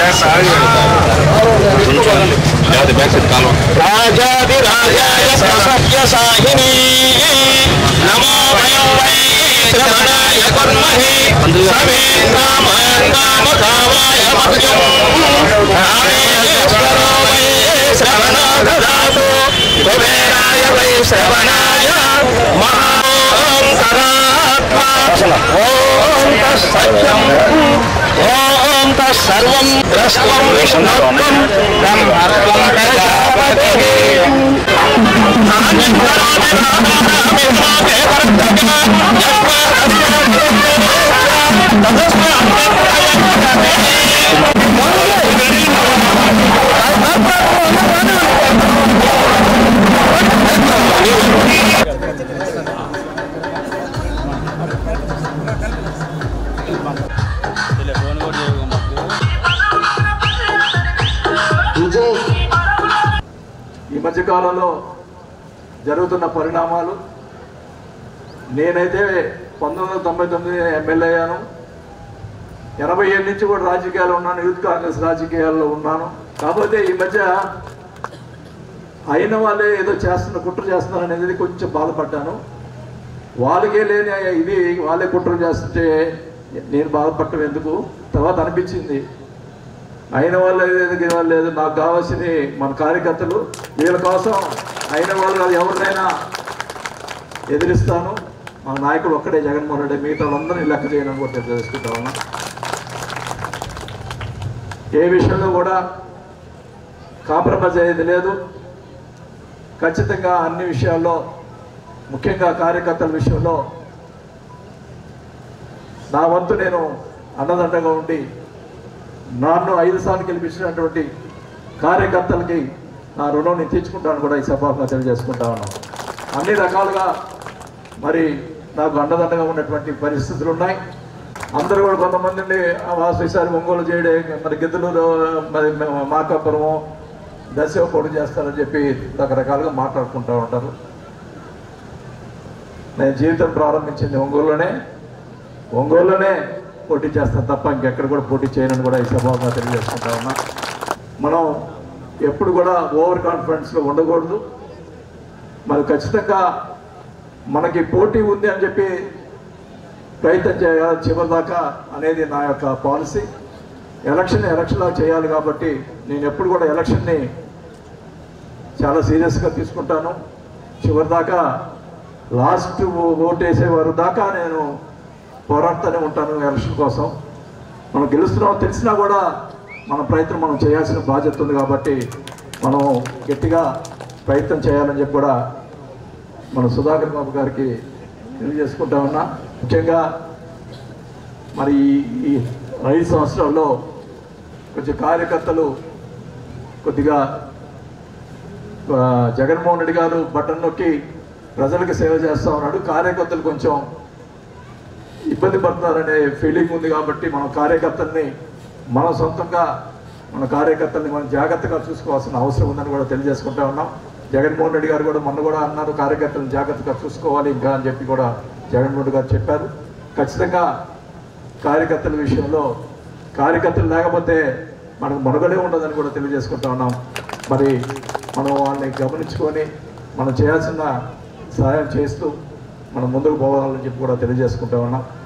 రాజాది రాజాయ సత్య సాహిని నమో వయం వై శ్రవణాయ కర్మహి సమేంద్రామాయ మహ్యం రామేశ్వరో వై శ్రవణ దదాతు కుబేరాయ వై శ్రవణాయ మహాంకరాత్మా ఓం తత్సత్యం ఓం తత్సర్వం ద్రష్టం విష్ణుత్వం బ్రహ్మత్వం ప్రజాపతిః ఈ మధ్యకాలంలో జరుగుతున్న పరిణామాలు నేనైతే పంతొమ్మిది వందల తొంభై తొమ్మిది ఎమ్మెల్యే అయ్యాను ఎనభై ఏళ్ళ నుంచి కూడా రాజకీయాల్లో ఉన్నాను యూత్ కాంగ్రెస్ రాజకీయాల్లో ఉన్నాను కాకపోతే ఈ మధ్య అయిన వాళ్ళే ఏదో చేస్తున్న కుట్ర చేస్తున్నారు అనేది కొంచెం బాధపడ్డాను వాళ్ళకే లేని ఇది వాళ్ళే కుట్ర చేస్తుంటే నేను బాధపడటం ఎందుకు తర్వాత అనిపించింది అయిన వాళ్ళు లేదు వాళ్ళు లేదు నాకు కావాల్సింది మన కార్యకర్తలు వీళ్ళ కోసం అయిన వాళ్ళు కాదు ఎవరినైనా ఎదిరిస్తాను మా నాయకుడు ఒక్కడే జగన్మోహన్ రెడ్డి మిగతా వాళ్ళందరినీ లెక్క చేయడం కూడా నేను తెలుసుకుంటా ఉన్నా ఏ విషయంలో కూడా కాంప్రమైజ్ అయ్యేది లేదు ఖచ్చితంగా అన్ని విషయాల్లో ముఖ్యంగా కార్యకర్తల విషయంలో నా వంతు నేను అన్నదండగా ఉండి నన్ను ఐదు సార్లు గెలిపించినటువంటి కార్యకర్తలకి నా రుణం నేను తీర్చుకుంటాను కూడా ఈ సభగా తెలియజేసుకుంటా ఉన్నాను అన్ని రకాలుగా మరి నాకు అండదండగా ఉన్నటువంటి పరిస్థితులు ఉన్నాయి అందరూ కూడా కొంతమంది వాసు ఈసారి ఒంగోలు చేయడే మరి గిద్దలూరు మరి మార్కాపురము దశ పొడి చేస్తారని చెప్పి రకరకాలుగా మాట్లాడుకుంటూ ఉంటారు నేను జీవితం ప్రారంభించింది ఒంగోలులోనే ఒంగోలులోనే పోటీ చేస్తాను తప్ప ఇంకెక్కడ కూడా పోటీ చేయనని కూడా ఈ సభగా తెలియజేసుకుంటా ఉన్నా మనం ఎప్పుడు కూడా ఓవర్ కాన్ఫిడెన్స్లో ఉండకూడదు మరి ఖచ్చితంగా మనకి పోటీ ఉంది అని చెప్పి ప్రయత్నం చేయాలి చివరిదాకా అనేది నా యొక్క పాలసీ ఎలక్షన్ ఎలక్షన్లా చేయాలి కాబట్టి నేను ఎప్పుడు కూడా ఎలక్షన్ని చాలా సీరియస్గా తీసుకుంటాను చివరిదాకా లాస్ట్ ఓటు వేసేవారు దాకా నేను పోరాడుతూనే ఉంటాను ఎలక్షన్ కోసం మనం గెలుస్తున్నాం తెలిసినా కూడా మన ప్రయత్నం మనం చేయాల్సిన బాధ్యత ఉంది కాబట్టి మనం గట్టిగా ప్రయత్నం చేయాలని చెప్పి కూడా మన సుధాకర్ బాబు గారికి తెలియజేసుకుంటా ఉన్నా ముఖ్యంగా మరి ఈ- ఈ ఐదు సంవత్సరాల్లో కొంచెం కార్యకర్తలు కొద్దిగా ఆ, జగన్మోహన్ రెడ్డి గారు బటన్ నొక్కి ప్రజలకు సేవ చేస్తా ఉన్నాడు కార్యకర్తలు కొంచెం ఇబ్బంది పడుతున్నారనే ఫీలింగ్ ఉంది కాబట్టి మనం కార్యకర్తల్ని మనం సొంతంగా మన కార్యకర్తల్ని మనం జాగ్రత్తగా చూసుకోవాల్సిన అవసరం ఉందని కూడా తెలియజేసుకుంటా ఉన్నాం జగన్మోహన్ రెడ్డి గారు కూడా మొన్న కూడా అన్నారు కార్యకర్తలను జాగ్రత్తగా చూసుకోవాలి ఇంకా అని చెప్పి కూడా జగన్మోహన్ రెడ్డి గారు చెప్పారు ఖచ్చితంగా కార్యకర్తల విషయంలో కార్యకర్తలు లేకపోతే మనకు మనుగడే ఉండదని కూడా తెలియజేసుకుంటా ఉన్నాం మరి మనం వాళ్ళని గమనించుకొని మనం చేయాల్సిన సహాయం చేస్తూ మనం ముందుకు పోవాలని చెప్పి కూడా తెలియజేసుకుంటా ఉన్నాం